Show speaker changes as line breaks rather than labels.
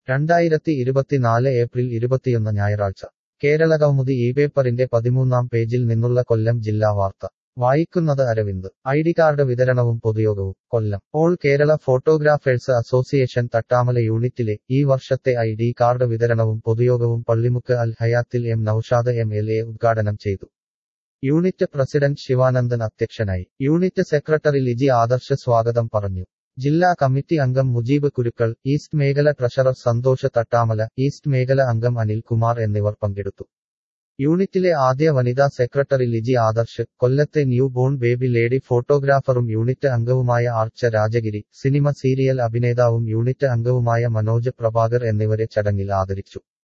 രണ്ടായിരത്തി ഇരുപത്തിനാല് ഏപ്രിൽ ഇരുപത്തിയൊന്ന് ഞായറാഴ്ച കേരള കൗമുദി ഈ പേപ്പറിന്റെ പതിമൂന്നാം പേജിൽ നിന്നുള്ള കൊല്ലം ജില്ലാ വാർത്ത വായിക്കുന്നത് അരവിന്ദ് ഐ ഡി കാർഡ് വിതരണവും പൊതുയോഗവും Kollam all Kerala photographers association Thattamala യൂണിറ്റിലെ ഈ വർഷത്തെ ഐ ഡി കാർഡ് വിതരണവും പൊതുയോഗവും പള്ളിമുക്ക് അൽ ഹയാത്തിൽ M Noushad M L A ഉദ്ഘാടനം ചെയ്തു യൂണിറ്റ് പ്രസിഡന്റ് ശിവാനന്ദൻ അധ്യക്ഷനായി യൂണിറ്റ് സെക്രട്ടറി ലിജി ആദർശ് സ്വാഗതം പറഞ്ഞു ജില്ലാ കമ്മിറ്റി അംഗം മുജീബ് കുരുക്കൾ ഈസ്റ്റ് മേഖല ട്രഷറർ സന്തോഷ് തട്ടാമല ഈസ്റ്റ് മേഖല അംഗം അനിൽ കുമാർ എന്നിവർ പങ്കെടുത്തു യൂണിറ്റിലെ ആദ്യ വനിതാ സെക്രട്ടറി ലിജി ആദർശ് കൊല്ലത്തെ ന്യൂ ബോൺ ബേബി ലേഡി ഫോട്ടോഗ്രാഫറും യൂണിറ്റ് അംഗവുമായ ആർച്ച രാജഗിരി സിനിമ സീരിയൽ അഭിനേതാവും യൂണിറ്റ് അംഗവുമായ മനോജ് പ്രഭാകർ എന്നിവരെ ചടങ്ങിൽ ആദരിച്ചു